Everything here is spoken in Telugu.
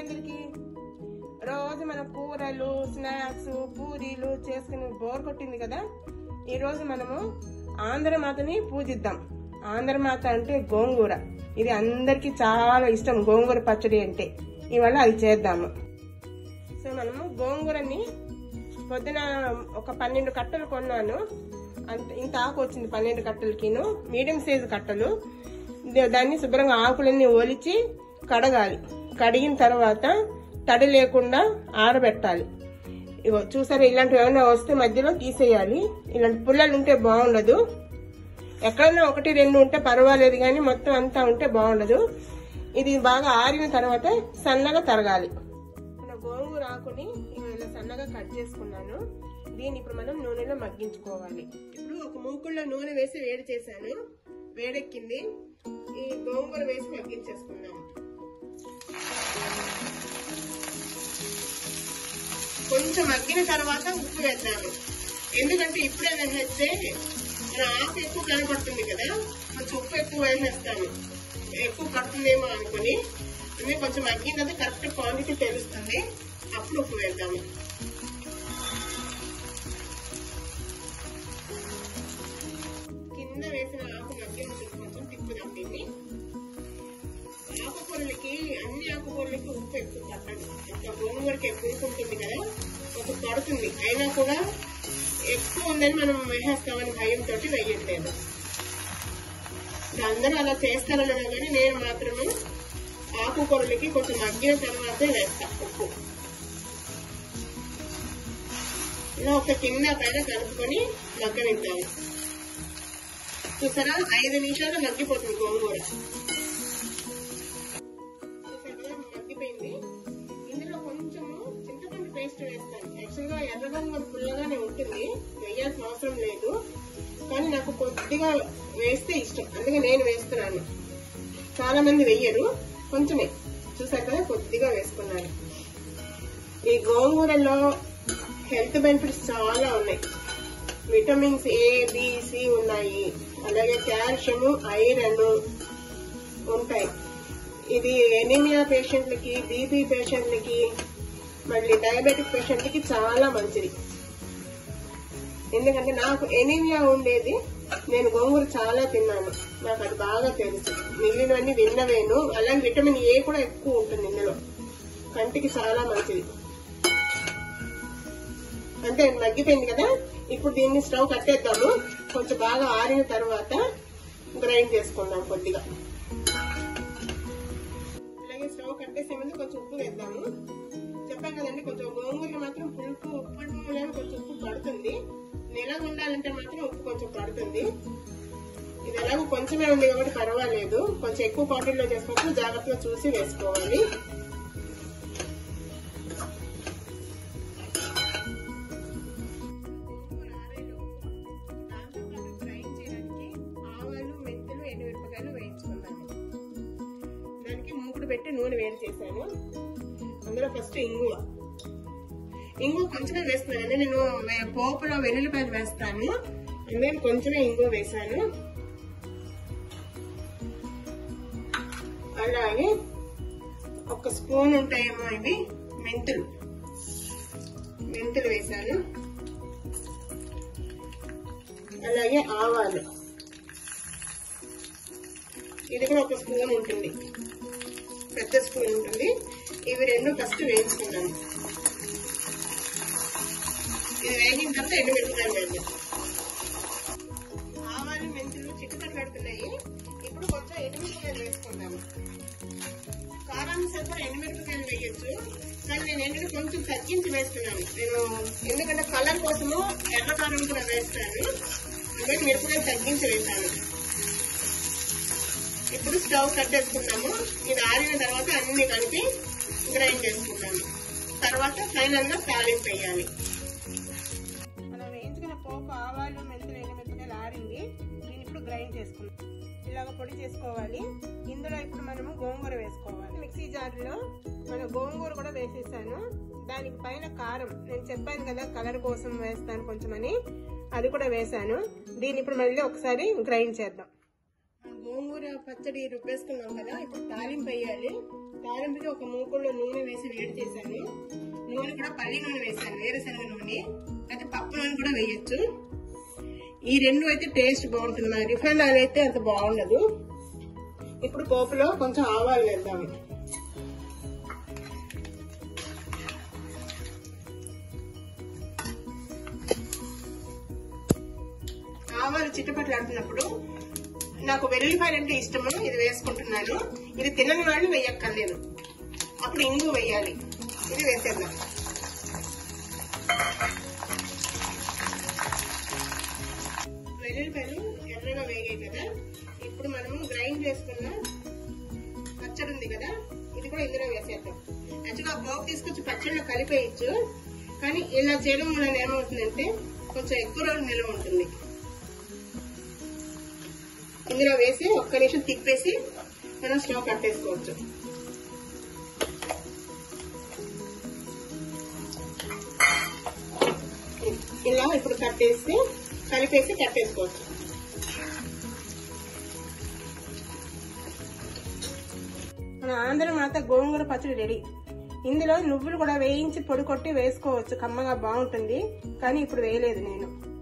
అందరికి రోజు మన కూరలు స్నాక్స్ పూరీలు చేసుకుని బోర్ కొట్టింది కదా ఈ రోజు మనము ఆంధ్రమాతని పూజిద్దాం ఆంధ్రమాత అంటే గోంగూర ఇది అందరికి చాలా ఇష్టం గోంగూర పచ్చడి అంటే ఇవాళ అది చేద్దాము సో మనము గోంగూరని పొద్దున ఒక పన్నెండు కట్టలు కొన్నాను అంత ఇంత ఆకు వచ్చింది పన్నెండు కట్టలకిను మీడియం సైజు కట్టలు ద- దాన్ని శుభ్రంగా ఆకులన్నీ ఒలిచి కడగాలి కడిగిన తర్వాత తడి లేకుండా ఆరబెట్టాలి ఇగో చూసారా ఇలాంటివి ఏమైనా వస్తే మధ్యలో తీసేయాలి ఇలాంటి పుల్లలు ఉంటే బాగుండదు ఎక్కడైనా ఒకటి రెండు ఉంటే పర్వాలేదు కానీ మొత్తం అంతా ఉంటే బాగుండదు ఇది బాగా ఆరిన తర్వాత సన్నగా తరగాలి మన గోంగూర ఆకుని ఇవి ఇలా సన్నగా కట్ చేసుకున్నాను దీన్ని ఇప్పుడు మనం నూనెలో మగ్గించుకోవాలి ఇప్పుడు ఒక మూకుల్లో నూనె వేసి వేడి చేశాను వేడెక్కింది ఈ గోంగూర వేసి మగ్గించేసుకున్నాము కొంచెం మగ్గిన తర్వాత ఉప్పు వేద్దాము ఎందుకంటే ఇప్పుడే వేసేస్తే మన ఆకు ఎక్కువ కనపడుతుంది కదా కొంచెం ఉప్పు ఎక్కువ వేసేస్తాను ఎక్కువ పడుతుందేమో అనుకుని అన్నీ కొంచెం మగ్గిన తర్వాత కరెక్ట్ క్వాంటిటీ తెలుస్తుంది అప్పుడు ఉప్పు వేద్దాము కింద వేసిన ఆకు మగ్గిన కొంచెం తిప్పుదాం దీన్ని ఆకుకూరలకి అన్ని ఆకుకూరలకి ఉప్పు ఎక్కువ పట్టదు ఇంకా గోంగూరకి ఎక్కువ ఉప్పు ఉంటుంది కదా ఒక పడుతుంది అయినా కూడా ఎక్కువ ఉందని మనం వేసేస్తామని భయంతో వేయట్లేదు అందరూ అలా చేస్తారనో కానీ నేను మాత్రమే ఆకుకూరలకి కొంచెం మగ్గిన తర్వాతే వేస్తా ఉప్పు ఇలా ఒక కింద పైన కలుపుకొని మగ్గనిద్దాము చూసారా ఐదు నిమిషాలు మగ్గిపోతుంది గోంగూర మగ్గిపోయింది ఇందులో కొంచెము చింతపండు పేస్ట్ వేస్తాను యాక్చువల్ గా ఎర్రగంగ పుల్లగానే ఉంటుంది వేయాల్సిన అవసరం లేదు కానీ నాకు కొద్దిగా వేస్తే ఇష్టం అందుకే నేను వేస్తున్నాను చాలా మంది వెయ్యరు కొంచెమే చూసారు కదా కొద్దిగా వేసుకున్నాను ఈ గోంగూరలో హెల్త్ బెనిఫిట్స్ చాలా ఉన్నాయి విటమిన్స్ ఏ బి సి ఉన్నాయి అలాగే కాల్షియం ఐరన్ ఉంటాయి ఇది ఎనీమియా పేషెంట్లకి బీపీ పేషెంట్లకి మళ్ళీ డయాబెటిక్ పేషెంట్లకి చాలా మంచిది ఎందుకంటే నాకు ఎనీమియా ఉండేది నేను గోంగూర చాలా తిన్నాను నాకు అది బాగా తెలుసు మిగిలినవన్నీ విన్నవేను అలాగే విటమిన్ ఏ కూడా ఎక్కువ ఉంటుంది ఇందులో కంటికి చాలా మంచిది అంతే మగ్గిపోయింది కదా ఇప్పుడు దీన్ని స్టవ్ కట్టేద్దాము కొంచెం బాగా ఆరిన తర్వాత గ్రైండ్ చేసుకుందాం కొద్దిగా అలాగే స్టవ్ కట్టేసే ముందు కొంచెం ఉప్పు వేద్దాము చెప్పాను కదండి కొంచెం గోంగూరలో మాత్రం పులుపు ఉప్పు లేని కొంచెం ఉప్పు పడుతుంది నెల ఉండాలంటే మాత్రం ఉప్పు కొంచెం పడుతుంది ఇది ఎలాగో కొంచెమే ఉంది కాబట్టి పర్వాలేదు కొంచెం ఎక్కువ క్వాంటిటీలో చేసుకున్నప్పుడు జాగ్రత్తగా చూసి వేసుకోవాలి గ్రైండ్ చేయడానికి ఆవాలు మెంతులు ఎండుమిరపకాయలు వేయించుకున్నాను దానికి మూకుడు పెట్టి నూనె వేడి చేశాను అందులో ఫస్ట్ ఇంగువ ఇంగువ కొంచెమే వేస్తున్నాను నేను వే- పోపులో వెల్లుల్లిపాయలు వేస్తాను నేను కొంచెమే ఇంగువ వేశాను అలాగే ఒక స్పూన్ ఉంటాయేమో ఇవి మెంతులు మెంతులు వేశాను అలాగే ఆవాలు ఇది కూడా ఒక స్పూన్ ఉంటుంది పెద్ద స్పూన్ ఉంటుంది ఇవి రెండు ఫస్ట్ వేయించుకున్నాను ఇది వేగిన తర్వాత ఎండు మిరపకాయలు వేద్దాం ఆవాలు మెంతులు చిక్కుకట్టు పెడుతున్నాయి ఇప్పుడు కొంచెం ఎండుమిరపకాయలు వేసుకుందాము కారాన్ని సరిపడా ఎండుమిరపకాయలు వేయొచ్చు కానీ నేను ఎండుని కొంచెం తగ్గించి వేస్తున్నాను నేను ఎందుకంటే కలర్ కోసము ఎర్ర కారం కూడా వేస్తాను అందుకే మిరపకాయలు తగ్గించి వేసాను ఇప్పుడు స్టవ్ కట్టేసుకున్నాము ఇది ఆరిన తర్వాత అన్ని కలిపి గ్రైండ్ చేసుకుంటాము తర్వాత ఫైనల్ గా తాలింపు వేయాలి మనం వేయించుకున్న పోపు ఆవాలు మెంతులు ఎండుమిరపకాయలు ఆరింది దీన్ని ఇప్పుడు గ్రైండ్ చేసుకుందాం ఇలాగ పొడి చేసుకోవాలి ఇందులో ఇప్పుడు మనము గోంగూర వేసుకోవాలి మిక్సీ జార్లో మన గోంగూర కూడా వేసేసాను దానికి పైన కారం నేను చెప్పాను కదా కలర్ కోసం వేస్తాను కొంచెం అని అది కూడా వేసాను దీన్ని ఇప్పుడు మళ్ళీ ఒకసారి గ్రైండ్ చేద్దాం గోంగూర పచ్చడి రుబ్బేసుకున్నాం కదా ఇప్పుడు తాలింపు వేయాలి తాలింపుకి ఒక మూకుల్లో నూనె వేసి వేడి చేశాను నూనె కూడా పల్లి నూనె వేసాను వేరుశనగ నూనె అయితే పప్పు నూనె కూడా వేయొచ్చు ఈ రెండు అయితే టేస్ట్ బాగుంటుంది మరి రిఫైండ్ ఆయిల్ అయితే అంత బాగుండదు ఇప్పుడు పోపులో కొంచెం ఆవాలు వేద్దాము ఆవాలు చిట్టుపట్లు ఆడుతున్నప్పుడు నాకు వెల్లుల్లిపాయలు అంటే ఇష్టము ఇది వేసుకుంటున్నాను ఇది తినని వాళ్ళు వేయక్కర్లేదు అప్పుడు ఇంగు వేయాలి ఇది వేసేద్దాం వెల్లుల్లిపాయలు ఎర్రగా వేగాయి కదా ఇప్పుడు మనము గ్రైండ్ చేసుకున్న పచ్చడి ఉంది కదా ఇది కూడా ఇందులో వేసేద్దాం యాక్చువల్గా పోపు తీసుకొచ్చి పచ్చడిలో కలిపేయచ్చు కానీ ఇలా చేయడం వల్ల ఏమవుతుందంటే కొంచెం ఎక్కువ రోజులు నిల్వ ఉంటుంది ఇందులో వేసి ఒక్క నిమిషం తిప్పేసి మనం స్టవ్ కట్టేసుకోవచ్చు ఇలా ఇప్పుడు కట్టేసి కలిపేసి కట్టేసుకోవచ్చు మన ఆంధ్ర మాత గోంగూర పచ్చడి రెడీ ఇందులో నువ్వులు కూడా వేయించి పొడి కొట్టి వేసుకోవచ్చు కమ్మగా బాగుంటుంది కానీ ఇప్పుడు వేయలేదు నేను